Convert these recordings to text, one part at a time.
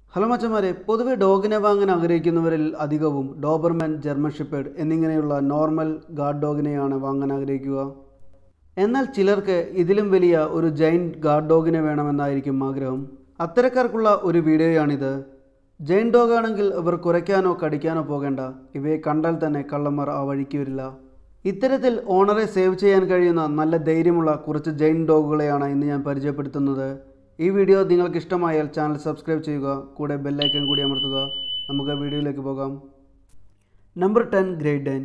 hello മച്ചന്മാരെ പൊതുവെ ഡോഗിനെ വാങ്ങാൻ ആഗ്രഹിക്കുന്നവരിൽ അധികവും ഡോബർമാൻ ജർമ്മൻ ഷിപ്പേഡ് എന്നിങ്ങനെയുള്ള നോർമൽ ഗാർഡ് ഡോഗിനെയാണ് വാങ്ങാൻ ആഗ്രഹിക്കുക എന്നാൽ ചിലർക്ക് ഇതിലും വലിയ ഒരു ജൈൻറ്റ് ഗാർഡ് ഡോഗിനെ വേണമെന്നായിരിക്കും ആഗ്രഹം അത്തരക്കാർക്കുള്ള ഒരു വീഡിയോയാണിത് ജൈൻ ഡോഗ് ആണെങ്കിൽ ഇവർ കുരയ്ക്കാനോ കടിക്കാനോ പോകേണ്ട ഇവയെ കണ്ടാൽ തന്നെ കള്ളന്മാർ ആ വഴിക്ക് വരില്ല ഇത്തരത്തിൽ ഓണറെ സേവ് ചെയ്യാൻ കഴിയുന്ന നല്ല ധൈര്യമുള്ള കുറച്ച് ജൈൻ ഡോഗുകളെയാണ് ഇന്ന് ഞാൻ പരിചയപ്പെടുത്തുന്നത് ഈ വീഡിയോ നിങ്ങൾക്ക് ഇഷ്ടമായാൽ ചാനൽ സബ്സ്ക്രൈബ് ചെയ്യുക കൂടെ ബെല്ലൈക്കൺ കൂടി അമർത്തുക നമുക്ക് വീഡിയോയിലേക്ക് പോകാം നമ്പർ ടെൻ ഗ്രേറ്റ് ഡെൻ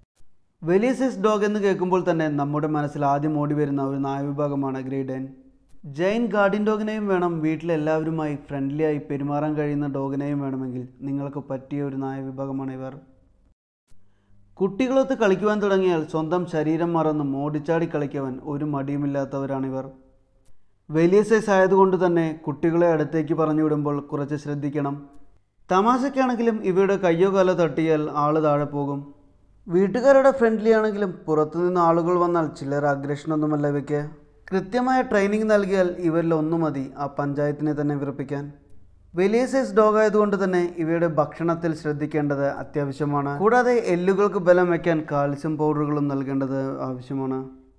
വലിയ സൈസ് ഡോഗ് എന്ന് കേൾക്കുമ്പോൾ തന്നെ നമ്മുടെ മനസ്സിൽ ആദ്യം ഓടി വരുന്ന ഒരു നായവിഭാഗമാണ് ഗ്രേറ്റ് ഡെൻ ജൈൻ ഗാർഡിൻ ഡോഗിനെയും വേണം വീട്ടിലെല്ലാവരുമായി ഫ്രണ്ട്ലി ആയി പെരുമാറാൻ കഴിയുന്ന ഡോഗിനെയും വേണമെങ്കിൽ നിങ്ങൾക്ക് പറ്റിയ ഒരു നായവിഭാഗമാണ് ഇവർ കുട്ടികളൊത്ത് കളിക്കുവാൻ തുടങ്ങിയാൽ സ്വന്തം ശരീരം മറന്ന് മോടിച്ചാടി കളിക്കുവാൻ ഒരു മടിയുമില്ലാത്തവരാണിവർ വലിയ സൈസ് ആയതുകൊണ്ട് തന്നെ കുട്ടികളെ അടുത്തേക്ക് പറഞ്ഞു വിടുമ്പോൾ കുറച്ച് ശ്രദ്ധിക്കണം തമാശയ്ക്കാണെങ്കിലും ഇവയുടെ കയ്യോ കാലോ തട്ടിയാൽ ആള് താഴെ പോകും വീട്ടുകാരുടെ ഫ്രണ്ട്ലി ആണെങ്കിലും പുറത്തുനിന്ന് ആളുകൾ വന്നാൽ ചിലർ അഗ്രഷനൊന്നുമല്ല ഇവയ്ക്ക് കൃത്യമായ ട്രെയിനിങ് നൽകിയാൽ ഇവരിൽ ഒന്നു മതി ആ പഞ്ചായത്തിനെ തന്നെ വിറപ്പിക്കാൻ വലിയ സൈസ് ഡോഗ് ആയതുകൊണ്ട് തന്നെ ഇവയുടെ ഭക്ഷണത്തിൽ ശ്രദ്ധിക്കേണ്ടത് അത്യാവശ്യമാണ് കൂടാതെ എല്ലുകൾക്ക് ബലം വയ്ക്കാൻ കാൽസ്യം പൗഡറുകളും നൽകേണ്ടത് ആവശ്യമാണ്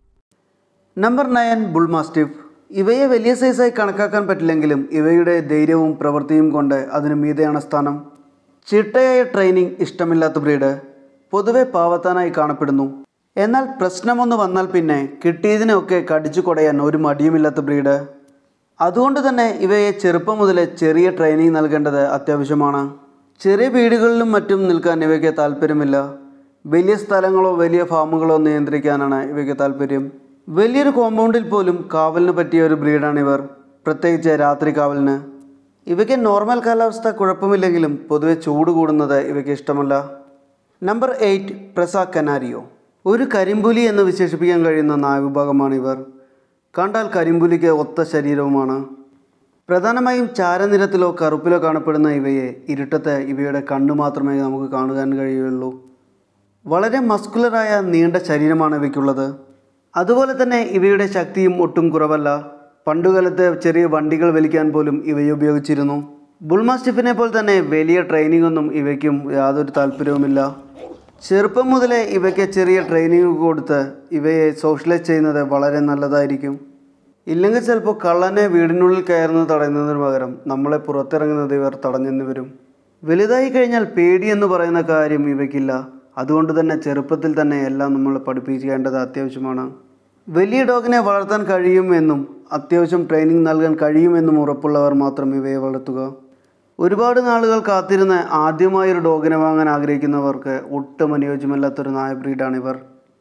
നമ്പർ നയൻ ബുൾമാസ്റ്റിഫ് ഇവയെ വലിയ സൈസായി കണക്കാക്കാൻ പറ്റില്ലെങ്കിലും ഇവയുടെ ധൈര്യവും പ്രവൃത്തിയും കൊണ്ട് അതിന് മീതെയാണ് സ്ഥാനം ചിട്ടയായ ട്രെയിനിങ് ഇഷ്ടമില്ലാത്ത ബ്രീഡ് പൊതുവെ പാവത്താനായി കാണപ്പെടുന്നു എന്നാൽ പ്രശ്നമൊന്ന് വന്നാൽ പിന്നെ കിട്ടിയതിനെയൊക്കെ കടിച്ചു കൊടയാൻ ഒരു മടിയുമില്ലാത്ത ബ്രീഡ് അതുകൊണ്ട് തന്നെ ഇവയെ ചെറുപ്പം മുതലേ ചെറിയ ട്രെയിനിങ് നൽകേണ്ടത് അത്യാവശ്യമാണ് ചെറിയ വീടുകളിലും മറ്റും നിൽക്കാൻ ഇവയ്ക്ക് താല്പര്യമില്ല വലിയ സ്ഥലങ്ങളോ വലിയ ഫാമുകളോ നിയന്ത്രിക്കാനാണ് ഇവയ്ക്ക് താല്പര്യം വലിയൊരു കോമ്പൗണ്ടിൽ പോലും കാവലിന് പറ്റിയ ഒരു ബ്രീഡാണ് ഇവർ പ്രത്യേകിച്ച് രാത്രി കാവലിന് ഇവയ്ക്ക് നോർമൽ കാലാവസ്ഥ കുഴപ്പമില്ലെങ്കിലും പൊതുവെ ചൂട് കൂടുന്നത് ഇവയ്ക്ക് ഇഷ്ടമല്ല നമ്പർ എയ്റ്റ് പ്രസ കനാരിയോ ഒരു കരിമ്പുലി എന്ന് വിശേഷിപ്പിക്കാൻ കഴിയുന്ന നായവിഭാഗമാണ് ഇവർ കണ്ടാൽ കരിമ്പുലിക്ക് ഒത്ത ശരീരവുമാണ് പ്രധാനമായും ചാരനിറത്തിലോ കറുപ്പിലോ കാണപ്പെടുന്ന ഇവയെ ഇരുട്ടത്ത് ഇവയുടെ കണ്ണു മാത്രമേ നമുക്ക് കാണുവാൻ കഴിയുള്ളൂ വളരെ മസ്കുലറായ നീണ്ട ശരീരമാണ് ഇവയ്ക്കുള്ളത് അതുപോലെ തന്നെ ഇവയുടെ ശക്തിയും ഒട്ടും കുറവല്ല പണ്ടുകാലത്ത് ചെറിയ വണ്ടികൾ വലിക്കാൻ പോലും ഇവയെ ഉപയോഗിച്ചിരുന്നു ബുൾമാസ്റ്റിഫിനെ പോലെ തന്നെ വലിയ ട്രെയിനിങ് ഒന്നും ഇവയ്ക്കും യാതൊരു താല്പര്യവുമില്ല ചെറുപ്പം മുതലേ ഇവയ്ക്ക് ചെറിയ ട്രെയിനിങ് കൊടുത്ത് ഇവയെ സോഷ്യലൈസ് ചെയ്യുന്നത് വളരെ നല്ലതായിരിക്കും ഇല്ലെങ്കിൽ ചിലപ്പോൾ കള്ളനെ വീടിനുള്ളിൽ കയറുന്നത് തടയുന്നതിന് പകരം നമ്മളെ പുറത്തിറങ്ങുന്നത് ഇവർ തടഞ്ഞെന്ന് വരും വലുതായി കഴിഞ്ഞാൽ പേടി എന്ന് പറയുന്ന കാര്യം ഇവയ്ക്കില്ല അതുകൊണ്ട് തന്നെ ചെറുപ്പത്തിൽ തന്നെ എല്ലാം നമ്മൾ പഠിപ്പിക്കേണ്ടത് അത്യാവശ്യമാണ് വലിയ ഡോഗിനെ വളർത്താൻ കഴിയുമെന്നും അത്യാവശ്യം ട്രെയിനിങ് നൽകാൻ കഴിയുമെന്നും ഉറപ്പുള്ളവർ മാത്രം ഇവയെ വളർത്തുക ഒരുപാട് നാളുകൾ കാത്തിരുന്ന് ആദ്യമായി ഒരു ഡോഗിനെ വാങ്ങാൻ ആഗ്രഹിക്കുന്നവർക്ക് ഒട്ടും അനുയോജ്യമല്ലാത്തൊരു നായ ബ്രീഡാണിവർ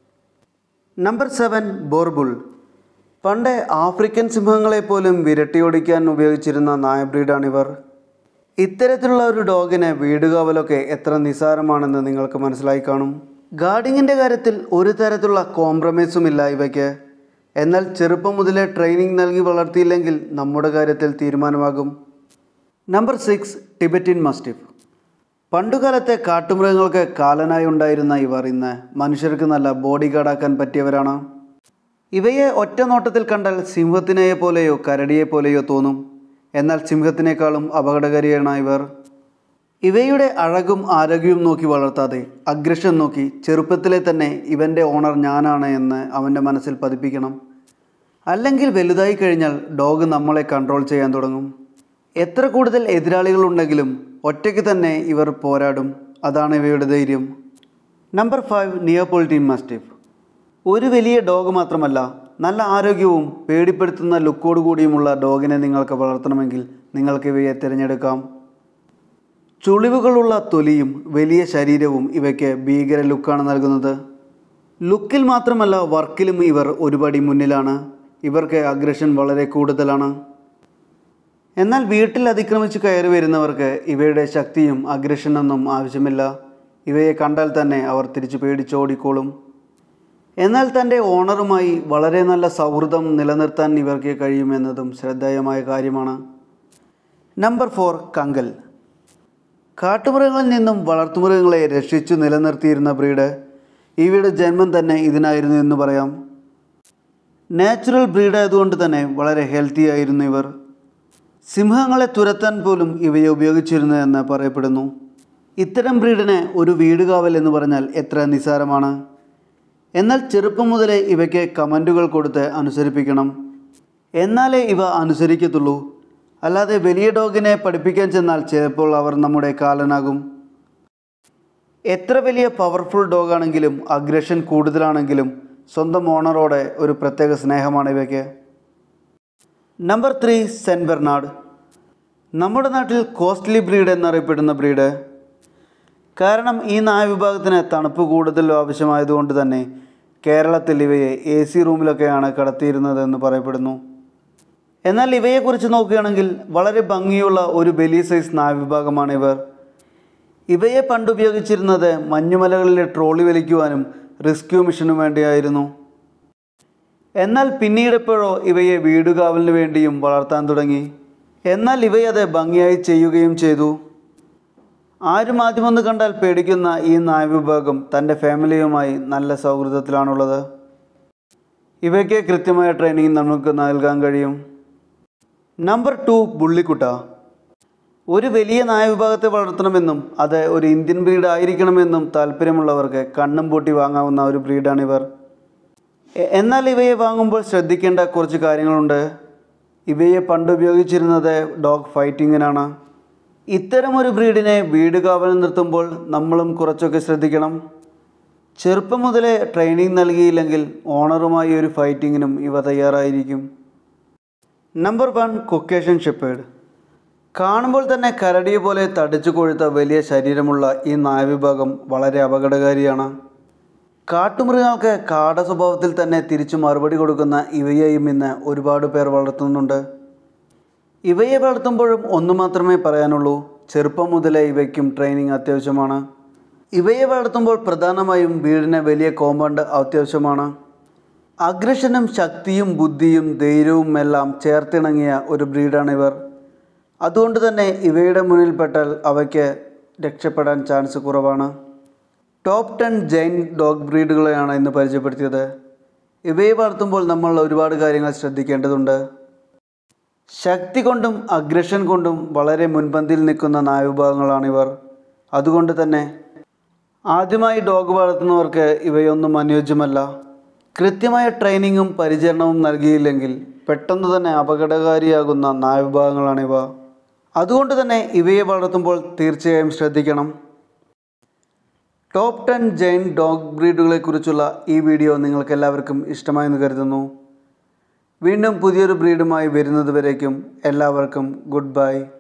നമ്പർ സെവൻ ബോർബുൾ പണ്ട് ആഫ്രിക്കൻ സിംഹങ്ങളെ പോലും വിരട്ടിയോടിക്കാൻ ഉപയോഗിച്ചിരുന്ന നായ ബ്രീഡാണിവർ ഇത്തരത്തിലുള്ള ഒരു ഡോഗിന് വീടുകാവലൊക്കെ എത്ര നിസാരമാണെന്ന് നിങ്ങൾക്ക് മനസ്സിലായി കാണും ഗാർഡിങ്ങിൻ്റെ കാര്യത്തിൽ ഒരു തരത്തിലുള്ള കോംപ്രമൈസും ഇല്ല ഇവയ്ക്ക് എന്നാൽ ചെറുപ്പം മുതലേ ട്രെയിനിങ് നൽകി വളർത്തിയില്ലെങ്കിൽ നമ്മുടെ കാര്യത്തിൽ തീരുമാനമാകും നമ്പർ സിക്സ് ടിബറ്റിൻ മസ്റ്റിഫ് പണ്ടുകാലത്തെ കാട്ടുമൃഗങ്ങൾക്ക് കാലനായി ഉണ്ടായിരുന്ന ഇവർ ഇന്ന് മനുഷ്യർക്ക് നല്ല ബോഡി ഗാർഡാക്കാൻ പറ്റിയവരാണ് ഇവയെ ഒറ്റ നോട്ടത്തിൽ കണ്ടാൽ സിംഹത്തിനെയെ പോലെയോ കരടിയെ പോലെയോ തോന്നും എന്നാൽ സിംഹത്തിനേക്കാളും അപകടകാരിയാണ് ഇവർ ഇവയുടെ അഴകും ആരോഗ്യവും നോക്കി വളർത്താതെ അഗ്രഷൻ നോക്കി ചെറുപ്പത്തിലെ തന്നെ ഇവൻ്റെ ഓണർ ഞാനാണ് എന്ന് അവൻ്റെ മനസ്സിൽ പതിപ്പിക്കണം അല്ലെങ്കിൽ വലുതായി കഴിഞ്ഞാൽ ഡോഗ് നമ്മളെ കൺട്രോൾ ചെയ്യാൻ തുടങ്ങും എത്ര കൂടുതൽ എതിരാളികളുണ്ടെങ്കിലും ഒറ്റയ്ക്ക് തന്നെ ഇവർ പോരാടും അതാണ് ഇവയുടെ ധൈര്യം നമ്പർ ഫൈവ് നിയോപോളിറ്റീൻ മസ്റ്റിഫ് ഒരു വലിയ ഡോഗ് മാത്രമല്ല നല്ല ആരോഗ്യവും പേടിപ്പെടുത്തുന്ന ലുക്കോട് കൂടിയുമുള്ള ഡോഗിനെ നിങ്ങൾക്ക് വളർത്തണമെങ്കിൽ നിങ്ങൾക്ക് ഇവയെ തിരഞ്ഞെടുക്കാം ചുളിവുകളുള്ള തൊലിയും വലിയ ശരീരവും ഇവയ്ക്ക് ഭീകര ലുക്കാണ് നൽകുന്നത് ലുക്കിൽ മാത്രമല്ല വർക്കിലും ഇവർ ഒരുപടി മുന്നിലാണ് ഇവർക്ക് അഗ്രഷൻ വളരെ കൂടുതലാണ് എന്നാൽ വീട്ടിൽ അതിക്രമിച്ച് കയറി വരുന്നവർക്ക് ഇവയുടെ ശക്തിയും അഗ്രഷനൊന്നും ആവശ്യമില്ല ഇവയെ കണ്ടാൽ തന്നെ അവർ തിരിച്ചു പേടിച്ചോടിക്കോളും എന്നാൽ തൻ്റെ ഓണറുമായി വളരെ നല്ല സൗഹൃദം നിലനിർത്താൻ ഇവർക്ക് കഴിയുമെന്നതും ശ്രദ്ധേയമായ കാര്യമാണ് നമ്പർ ഫോർ കങ്കൽ കാട്ടുമൃഗങ്ങളിൽ നിന്നും വളർത്തുമൃഗങ്ങളെ രക്ഷിച്ചു നിലനിർത്തിയിരുന്ന ബ്രീഡ് ഇവയുടെ ജന്മം തന്നെ ഇതിനായിരുന്നു എന്ന് പറയാം നാച്ചുറൽ ബ്രീഡ് ആയതുകൊണ്ട് തന്നെ വളരെ ഹെൽത്തി ആയിരുന്നു ഇവർ സിംഹങ്ങളെ തുരത്താൻ പോലും ഇവയെ ഉപയോഗിച്ചിരുന്നു എന്ന് പറയപ്പെടുന്നു ഇത്തരം ബ്രീഡിനെ ഒരു വീടുകാവൽ എന്ന് പറഞ്ഞാൽ എത്ര നിസ്സാരമാണ് എന്നാൽ ചെറുപ്പം മുതലേ ഇവയ്ക്ക് കമൻറ്റുകൾ കൊടുത്ത് അനുസരിപ്പിക്കണം എന്നാലേ ഇവ അനുസരിക്കത്തുള്ളൂ അല്ലാതെ വലിയ ഡോഗിനെ പഠിപ്പിക്കാൻ ചെന്നാൽ ചിലപ്പോൾ അവർ നമ്മുടെ കാലനാകും എത്ര വലിയ പവർഫുൾ ഡോഗാണെങ്കിലും അഗ്രഷൻ കൂടുതലാണെങ്കിലും സ്വന്തം ഓണറോടെ ഒരു പ്രത്യേക സ്നേഹമാണ് ഇവയ്ക്ക് നമ്പർ ത്രീ സെൻറ്റ് ബെർണാഡ് നമ്മുടെ നാട്ടിൽ കോസ്റ്റ്ലി ബ്രീഡ് എന്നറിയപ്പെടുന്ന ബ്രീഡ് കാരണം ഈ നായ വിഭാഗത്തിന് തണുപ്പ് കൂടുതൽ ആവശ്യമായതുകൊണ്ട് തന്നെ കേരളത്തിൽ ഇവയെ എ സി റൂമിലൊക്കെയാണ് കടത്തിയിരുന്നത് എന്ന് പറയപ്പെടുന്നു എന്നാൽ ഇവയെക്കുറിച്ച് നോക്കുകയാണെങ്കിൽ വളരെ ഭംഗിയുള്ള ഒരു വലിയ സൈസ് നായ വിഭാഗമാണ് ഇവർ ഇവയെ പണ്ട് ഉപയോഗിച്ചിരുന്നത് മഞ്ഞുമലകളിലെ ട്രോളി വലിക്കുവാനും റെസ്ക്യൂ മിഷനും വേണ്ടിയായിരുന്നു എന്നാൽ പിന്നീട് എപ്പോഴോ ഇവയെ വീടുകാവലിന് വേണ്ടിയും വളർത്താൻ തുടങ്ങി എന്നാൽ ഇവയത് ഭംഗിയായി ചെയ്യുകയും ചെയ്തു ആരും ആദ്യമൊന്ന് കണ്ടാൽ പേടിക്കുന്ന ഈ നായ വിഭാഗം തൻ്റെ ഫാമിലിയുമായി നല്ല സൗഹൃദത്തിലാണുള്ളത് ഇവയ്ക്ക് കൃത്യമായ ട്രെയിനിങ് നമുക്ക് നൽകാൻ കഴിയും നമ്പർ ടു ബുള്ളിക്കുട്ട ഒരു വലിയ നായ വിഭാഗത്തെ വളർത്തണമെന്നും അത് ഒരു ഇന്ത്യൻ ബ്രീഡ് ആയിരിക്കണമെന്നും താല്പര്യമുള്ളവർക്ക് കണ്ണും പൂട്ടി വാങ്ങാവുന്ന ഒരു ബ്രീഡാണിവർ എ- എന്നാൽ ഇവയെ വാങ്ങുമ്പോൾ ശ്രദ്ധിക്കേണ്ട കുറച്ച് കാര്യങ്ങളുണ്ട് ഇവയെ പണ്ട് ഉപയോഗിച്ചിരുന്നത് ഡോഗ് ഫൈറ്റിങ്ങിനാണ് ഇത്തരം ഒരു ബ്രീഡിനെ വീട് കാവലിൽ നിർത്തുമ്പോൾ നമ്മളും കുറച്ചൊക്കെ ശ്രദ്ധിക്കണം ചെറുപ്പം മുതലേ ട്രെയിനിങ് നൽകിയില്ലെങ്കിൽ ഓണറുമായി ഒരു ഫൈറ്റിങ്ങിനും ഇവ തയ്യാറായിരിക്കും നമ്പർ വൺ കൊക്കേഷൻ ഷെപ്പേഡ് കാണുമ്പോൾ തന്നെ കരടിയെ പോലെ തടിച്ചു കൊഴുത്ത വലിയ ശരീരമുള്ള ഈ നായവിഭാഗം വളരെ അപകടകാരിയാണ് കാട്ടുമൃഗങ്ങൾക്ക് കാട സ്വഭാവത്തിൽ തന്നെ തിരിച്ചു മറുപടി കൊടുക്കുന്ന ഇവയെയും ഇന്ന് ഒരുപാട് പേർ വളർത്തുന്നുണ്ട് ഇവയെ വളർത്തുമ്പോഴും ഒന്നു മാത്രമേ പറയാനുള്ളൂ ചെറുപ്പം മുതലേ ഇവയ്ക്കും ട്രെയിനിങ് അത്യാവശ്യമാണ് ഇവയെ വളർത്തുമ്പോൾ പ്രധാനമായും വീടിന് വലിയ കോമ്പൗണ്ട് അത്യാവശ്യമാണ് അഗ്രഷനും ശക്തിയും ബുദ്ധിയും ധൈര്യവും എല്ലാം ചേർത്തിണങ്ങിയ ഒരു ബ്രീഡാണ് ഇവർ അതുകൊണ്ട് തന്നെ ഇവയുടെ മുന്നിൽപ്പെട്ടാൽ അവയ്ക്ക് രക്ഷപ്പെടാൻ ചാൻസ് കുറവാണ് ടോപ്പ് ടെൻ ജൈൻ ഡോഗ് ബ്രീഡുകളെയാണ് ഇന്ന് പരിചയപ്പെടുത്തിയത് ഇവയെ വളർത്തുമ്പോൾ നമ്മൾ ഒരുപാട് കാര്യങ്ങൾ ശ്രദ്ധിക്കേണ്ടതുണ്ട് ശക്തി കൊണ്ടും അഗ്രഷൻ കൊണ്ടും വളരെ മുൻപന്തിയിൽ നിൽക്കുന്ന നായവിഭാഗങ്ങളാണിവർ അതുകൊണ്ട് തന്നെ ആദ്യമായി ഡോഗ് വളർത്തുന്നവർക്ക് ഇവയൊന്നും അനുയോജ്യമല്ല കൃത്യമായ ട്രെയിനിങ്ങും പരിചരണവും നൽകിയില്ലെങ്കിൽ പെട്ടെന്ന് തന്നെ അപകടകാരിയാകുന്ന നായവിഭാഗങ്ങളാണിവ അതുകൊണ്ട് തന്നെ ഇവയെ വളർത്തുമ്പോൾ തീർച്ചയായും ശ്രദ്ധിക്കണം ടോപ്പ് ടെൻ ജൈൻ ഡോഗ് ബ്രീഡുകളെക്കുറിച്ചുള്ള ഈ വീഡിയോ നിങ്ങൾക്ക് എല്ലാവർക്കും ഇഷ്ടമായെന്ന് കരുതുന്നു വീണ്ടും പുതിയൊരു ബ്രീഡുമായി വരുന്നത് വരേക്കും എല്ലാവർക്കും ഗുഡ് ബൈ